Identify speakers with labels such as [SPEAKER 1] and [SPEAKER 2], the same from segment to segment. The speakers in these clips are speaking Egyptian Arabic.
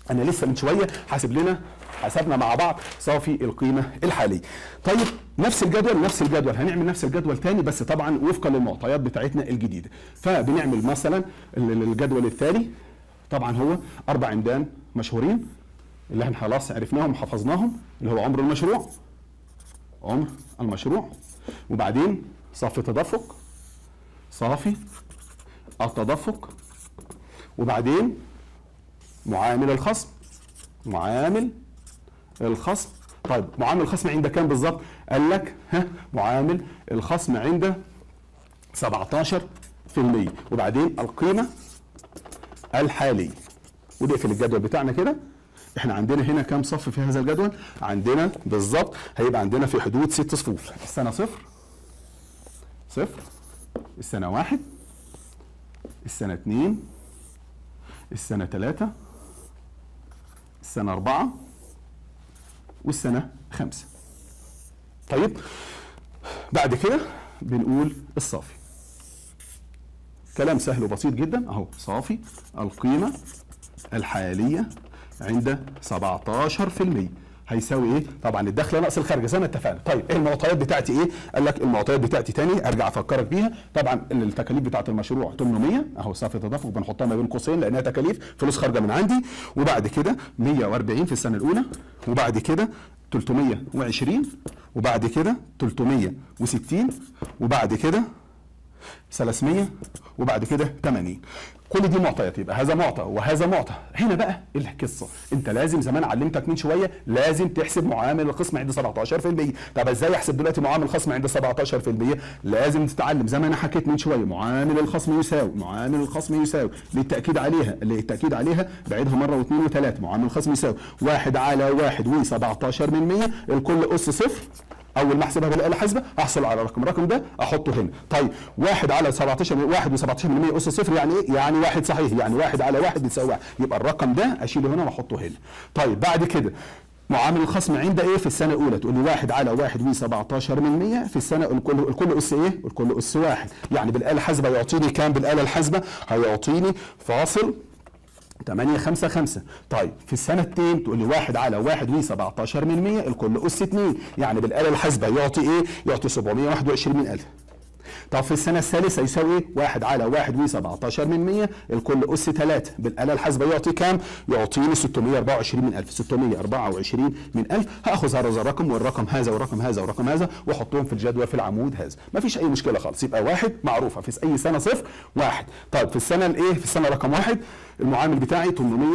[SPEAKER 1] انا لسه من شويه حاسب لنا حسبنا مع بعض صافي القيمه الحاليه طيب نفس الجدول نفس الجدول هنعمل نفس الجدول تاني بس طبعا وفقا للمعطيات بتاعتنا الجديده فبنعمل مثلا ال- الجدول التالي طبعا هو اربع عمدان مشهورين اللي احنا خلاص عرفناهم وحفظناهم اللي هو عمر المشروع عمر المشروع وبعدين صافي تدفق صافي التدفق وبعدين معامل الخصم معامل الخصم طيب معامل الخصم عند كام بالظبط قال لك ها معامل الخصم عند 17% وبعدين القيمه الحاليه ونقفل الجدول بتاعنا كده احنا عندنا هنا كام صف في هذا الجدول عندنا بالظبط هيبقى عندنا في حدود ست صفوف السنه صفر صفر السنه واحد السنه اتنين السنه تلاته السنه اربعه والسنه خمسه طيب بعد كده بنقول الصافي كلام سهل وبسيط جدا اهو صافي القيمه الحاليه عند 17% هيساوي ايه؟ طبعا الدخل ناقص الخارج زي ما اتفقنا، طيب ايه المعطيات بتاعتي ايه؟ قال لك المعطيات بتاعتي تاني ارجع افكرك بيها، طبعا التكاليف بتاعت المشروع 800 اهو صافي تدفق بنحطها ما بين قوسين لانها تكاليف فلوس خارجه من عندي، وبعد كده 140 في السنه الاولى، وبعد كده 320 وبعد كده 360 وبعد كده 300 وبعد كده 80 كل دي معطيات يبقى هذا معطى وهذا معطى هنا بقى القصه انت لازم زمان علمتك من شويه لازم تحسب معامل الخصم عند 17% طب ازاي احسب دلوقتي معامل الخصم عند 17% لازم تتعلم زي ما انا حكيت من شويه معامل الخصم يساوي معامل الخصم يساوي للتاكيد عليها اللي التاكيد عليها بعيدها مره واثنين وثلاثه معامل الخصم يساوي واحد على واحد و17 من 100 الكل اس صفر اول ما احسبها بالاله الحاسبه احصل على رقم الرقم ده احطه هنا طيب واحد على 17 واحد و17 من 100 اس صفر يعني ايه يعني واحد صحيح يعني واحد على واحد بتساوي واحد يبقى الرقم ده اشيله هنا واحطه هنا طيب بعد كده معامل الخصم عند ايه في السنه الاولى تقول لي واحد على واحد و17 من 100 في السنه الكل الكل اس ايه الكل اس واحد يعني بالاله الحاسبه يعطيني كام بالاله الحاسبه هيعطيني فاصل 8 5 5 طيب في السنة التين تقول لي واحد على واحد و 17 من 100 الكل أس 2 يعني بالآلة الحاسبة يعطي إيه؟ يعطي 721 من 1000 طب في السنة الثالثة يساوي ايه؟ واحد على واحد و 17 من 100 الكل أس 3 بالآلة الحاسبة يعطي كام؟ يعطيني 624 من 1000 624 من 1000 هاخذ هذا الرقم والرقم هذا والرقم هذا والرقم هذا واحطهم في الجدول في العمود هذا مفيش أي مشكلة خالص يبقى واحد معروفة في أي سنة صفر واحد طيب في السنة الإيه؟ في السنة رقم واحد المعامل بتاعي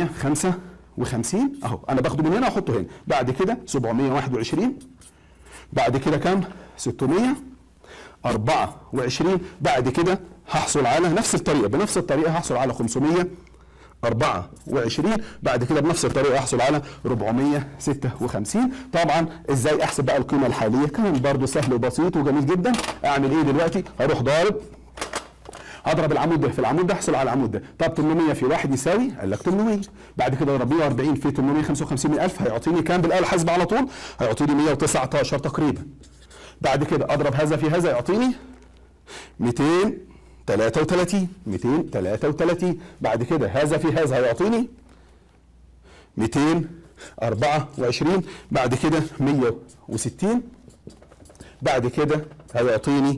[SPEAKER 1] 855 اهو انا باخده من هنا واحطه هنا بعد كده 721 بعد كده كام 624 بعد كده هحصل على نفس الطريقه بنفس الطريقه هحصل على 524 بعد كده بنفس الطريقه احصل على 456 طبعا ازاي احسب بقى القيمه الحاليه كمان برضو سهل وبسيط وجميل جدا اعمل ايه دلوقتي هروح ضارب هضرب العمود ده في العمود ده احصل على العمود ده طب 800 في واحد يساوي قال لك 800 بعد كده اضرب 140 في 855 من 1000 هيعطيني كام بالاله الحاسبه على طول هيعطيني 119 تقريبا بعد كده اضرب هذا في هذا يعطيني 233 233 بعد كده هذا في هذا هيعطيني 224 بعد كده 160 بعد كده هيعطيني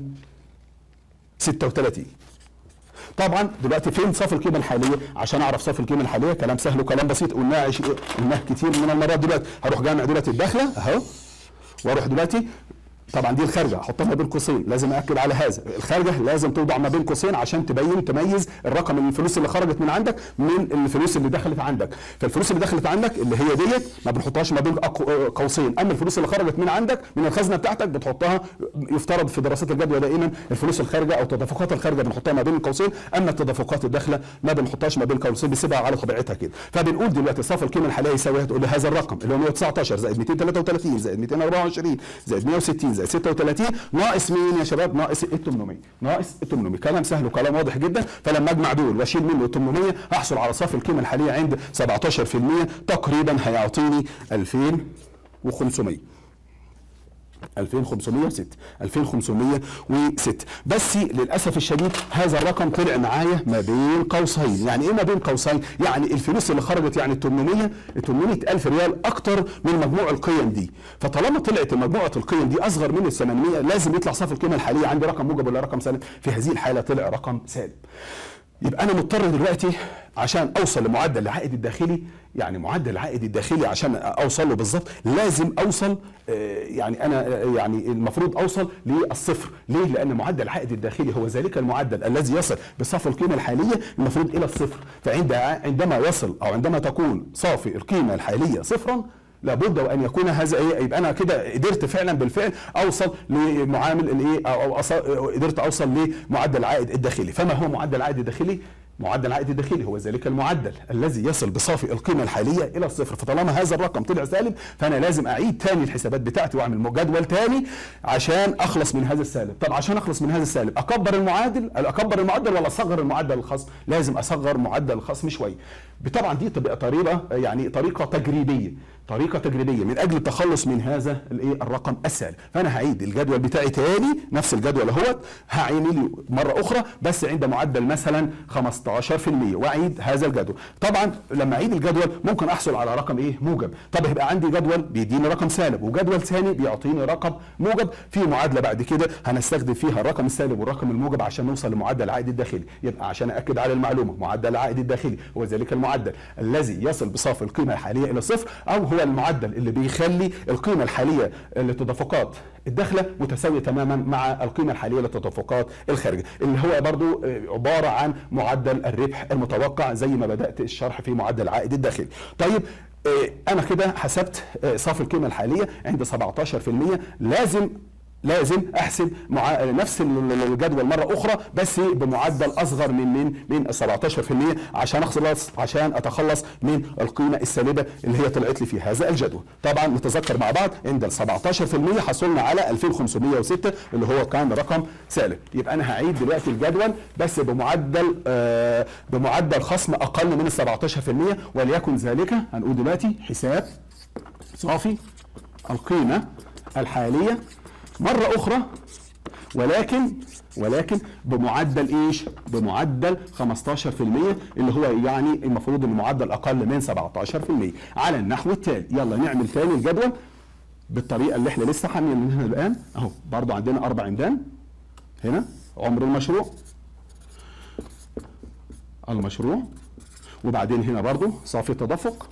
[SPEAKER 1] 36 طبعا دلوقتي فين صافي القيمه الحاليه عشان اعرف صافي القيمه الحاليه كلام سهل وكلام بسيط قلناه عش... قلناه كتير من المرات دلوقتي هروح جامع دلوقتي الداخله اهو واروح دلوقتي طبعا دي الخارجه احطها ما بين قوسين لازم اكد على هذا الخارجه لازم توضع ما بين قوسين عشان تبين تميز الرقم من الفلوس اللي خرجت من عندك من الفلوس اللي دخلت عندك فالفلوس اللي دخلت عندك اللي هي ديت ما بنحطهاش ما بين أق- قوسين اما الفلوس اللي خرجت من عندك من الخزنه بتاعتك بتحطها يفترض في دراسات الجدوى دائما الفلوس الخارجه او التدفقات الخارجه بنحطها ما بين قوسين اما التدفقات الداخله ما بنحطهاش ما بين قوسين بنسيبها على طبيعتها كده فبنقول دلوقتي صافي القيمه الحاليه يساوي تقول لي هذا الرقم اللي هو 119 زائد 233 زائد 224 زائد 160 زائد 36 ناقص مين يا شباب ناقص ال 800 ناقص ال 800 كلام سهل وكلام واضح جدا فلما اجمع دول واشيل منه ال 800 هحصل على صافي القيمه الحاليه عند 17% تقريبا هيعطيني 2500 2506 2506 بس للاسف الشديد هذا الرقم طلع معايا ما بين قوسين يعني ايه ما بين قوسين يعني الفلوس اللي خرجت يعني 800 800 الف ريال اكتر من مجموع القيم دي فطالما طلعت مجموعه القيم دي اصغر من ال 800 لازم يطلع صافي القيمه الحاليه عندي رقم موجب ولا رقم سالب في هذه الحاله طلع رقم سالب يبقى انا مضطر دلوقتي عشان اوصل لمعدل العائد الداخلي يعني معدل العائد الداخلي عشان اوصل له بالظبط لازم اوصل آه، يعني انا آه، يعني المفروض اوصل للصفر ليه لان معدل العائد الداخلي هو ذلك المعدل الذي يصل بصافي القيمه الحاليه المفروض الى الصفر فعند عندما يصل او عندما تكون صافي القيمه الحاليه صفرا لابد وان يكون هذا ايه يبقى انا كده قدرت فعلا بالفعل اوصل لمعامل الايه او أو قدرت اوصل لمعدل العائد الداخلي فما هو معدل العائد الداخلي معدل العائد الداخلي هو ذلك المعدل الذي يصل بصافي القيمه الحاليه الى الصفر فطالما هذا الرقم طلع سالب فانا لازم اعيد تاني الحسابات بتاعتي واعمل جدول تاني عشان اخلص من هذا السالب طب عشان اخلص من هذا السالب اكبر المعادل اكبر المعدل ولا اصغر المعدل الخصم لازم اصغر معدل الخصم شويه طبعا دي تبقى طريقه يعني طريقه تجريبيه طريقه تجريبيه من اجل التخلص من هذا الايه الرقم السالب فانا هعيد الجدول بتاعي تاني نفس الجدول اهوت هعينه مره اخرى بس عند معدل مثلا 15% واعيد هذا الجدول طبعا لما اعيد الجدول ممكن احصل على رقم ايه موجب طب هيبقى عندي جدول بيديني رقم سالب وجدول ثاني بيعطيني رقم موجب في معادله بعد كده هنستخدم فيها الرقم السالب والرقم الموجب عشان نوصل لمعدل العائد الداخلي يبقى عشان اكد على المعلومه معدل العائد الداخلي هو ذلك المعدل الذي يصل بصافي القيمه الحاليه الى صفر او هو المعدل اللي بيخلي القيمه الحاليه للتدفقات الداخله متساويه تماما مع القيمه الحاليه للتدفقات الخارجه اللي هو برضو عباره عن معدل الربح المتوقع زي ما بدات الشرح في معدل العائد الداخلي طيب انا كده حسبت صافي القيمه الحاليه عند 17% لازم لازم احسب مع نفس الجدول مره اخرى بس بمعدل اصغر من من من 17% عشان اخلص عشان اتخلص من القيمه السالبه اللي هي طلعت لي في هذا الجدول طبعا نتذكر مع بعض عند ال 17% حصلنا على 2506 اللي هو كان رقم سالب يبقى انا هعيد دلوقتي الجدول بس بمعدل آه بمعدل خصم اقل من ال 17% وليكن ذلك هنقول دلوقتي حساب صافي القيمه الحاليه مرة أخرى ولكن ولكن بمعدل ايش؟ بمعدل 15% اللي هو يعني المفروض المعدل اقل من 17% على النحو التالي يلا نعمل تاني الجدول بالطريقه اللي احنا لسه عاملينها الان اهو برضو عندنا اربع عمدان هنا عمر المشروع المشروع وبعدين هنا برضو صافي التدفق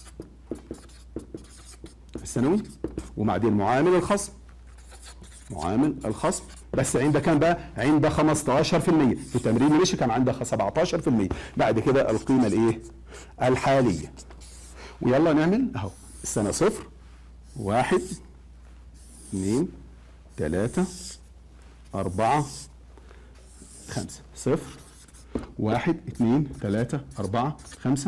[SPEAKER 1] السنوي وبعدين معامل الخصم معامل الخصم بس عند كام بقى؟ عند 15% في تمرين مشي كان عندها 17% بعد كده القيمه الايه؟ الحاليه ويلا نعمل اهو السنه صفر واحد اثنين ثلاثة أربعة خمسة صفر واحد اثنين ثلاثة أربعة خمسة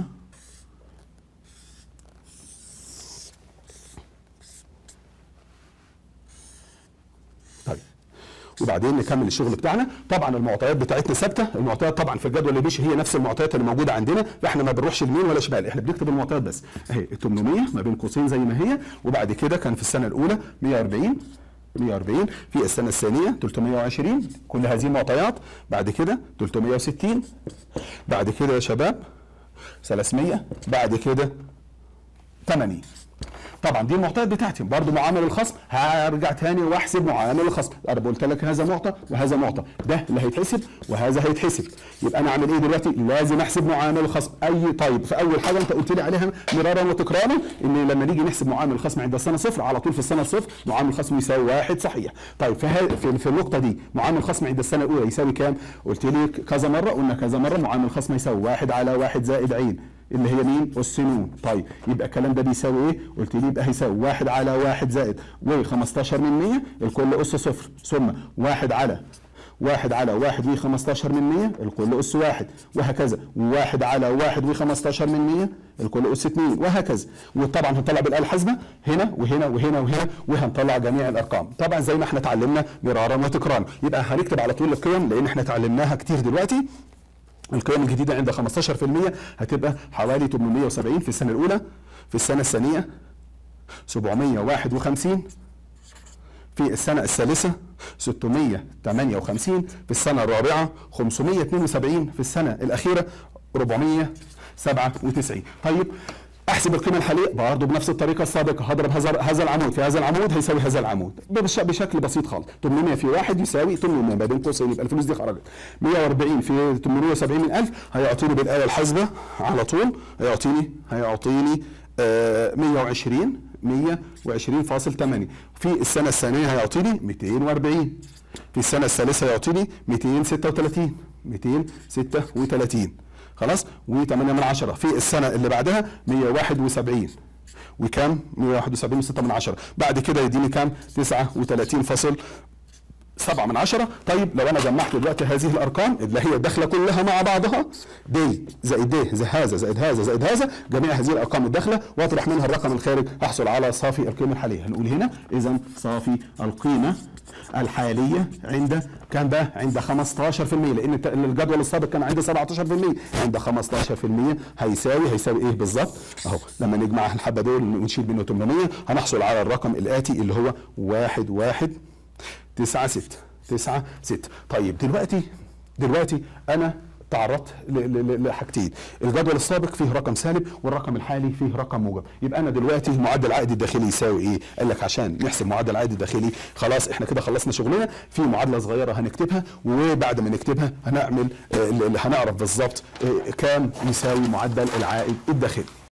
[SPEAKER 1] وبعدين نكمل الشغل بتاعنا طبعا المعطيات بتاعتنا ثابته المعطيات طبعا في الجدول اللي بيمشي هي نفس المعطيات اللي موجوده عندنا فاحنا ما بنروحش يمين ولا شمال احنا بنكتب المعطيات بس اهي 800 ما بين قوسين زي ما هي وبعد كده كان في السنه الاولى 140 140 في السنه الثانيه 320 كل هذه معطيات بعد كده 360 بعد كده يا شباب 300 بعد كده 80 طبعا دي المعطيات بتاعتي برضو معامل الخصم هرجع تاني واحسب معامل الخصم انا قلت لك هذا معطى وهذا معطى ده اللي هيتحسب وهذا هيتحسب يبقى انا اعمل ايه دلوقتي لازم احسب معامل الخصم اي طيب في اول حاجه انت قلت لي عليها مرارا وتكرارا ان لما نيجي نحسب معامل الخصم عند السنه صفر على طول في السنه صفر معامل الخصم يساوي واحد صحيح طيب في في, في النقطه دي معامل الخصم عند السنه الاولى يساوي كام قلت لي كذا مره قلنا كذا مره معامل الخصم يساوي واحد على واحد زائد عين اللي هي مين؟ السنون طيب يبقى الكلام ده بيساوي ايه؟ قلت لي يبقى هيساوي واحد على واحد زائد و15 من 100 الكل اس صفر ثم واحد على واحد على واحد و 15 من 100 الكل أس واحد وهكذا واحد على واحد و 15 من 100 الكل أس 2 وهكذا وطبعا هنطلع بالآلة الحاسبة هنا وهنا وهنا وهنا وهنطلع جميع الأرقام طبعا زي ما احنا اتعلمنا مرارا وتكرارا يبقى هنكتب على طول القيم لأن احنا اتعلمناها كتير دلوقتي القيم الجديدة عند 15% هتبقى حوالي 870 في السنة الأولى في السنة الثانية 751 في السنة الثالثة 658 في السنة الرابعة 572 في السنة الأخيرة 497 طيب احسب القيمه الحاليه برضه بنفس الطريقه السابقه هضرب هذا هذا العمود في هذا العمود هيساوي هذا العمود بش- بشكل بسيط خالص 800 في 1 يساوي 800 ما بين قوسين يبقى الفلوس دي خرجت 140 في 870 من 1000 هيعطيني بالاله الحاسبه على طول هيعطيني هيعطيني آه 120 120.8 في السنه الثانيه هيعطيني 240 في السنه الثالثه هيعطيني 236 236 خلاص و8 من عشرة في السنة اللي بعدها 171 وكام 171 و6 من عشرة بعد كده يديني كام 39 فاصل سبعة من عشرة طيب لو انا جمعت دلوقتي هذه الارقام اللي هي الداخله كلها مع بعضها دي زائد دي زائد هذا زائد هذا زائد هذا جميع هذه الارقام الداخله واطرح منها الرقم الخارج احصل على صافي القيمه الحاليه هنقول هنا اذا صافي القيمه الحاليه عند كان ده عند 15% لان الت- الجدول السابق كان عند 17% عند 15% هيساوي هيساوي ايه بالظبط اهو لما نجمع الحبه دول ونشيل منه 800 هنحصل على الرقم الاتي اللي هو 1 1 تسعة ستة تسعة ستة طيب دلوقتي دلوقتي أنا تعرضت ل- ل- ل- لحاجتين الجدول السابق فيه رقم سالب والرقم الحالي فيه رقم موجب يبقى انا دلوقتي معدل العائد الداخلي يساوي ايه قال لك عشان نحسب معدل العائد الداخلي خلاص احنا كده خلصنا شغلنا في معادله صغيره هنكتبها وبعد ما نكتبها هنعمل آه، اللي هنعرف بالظبط آه، كام يساوي معدل العائد الداخلي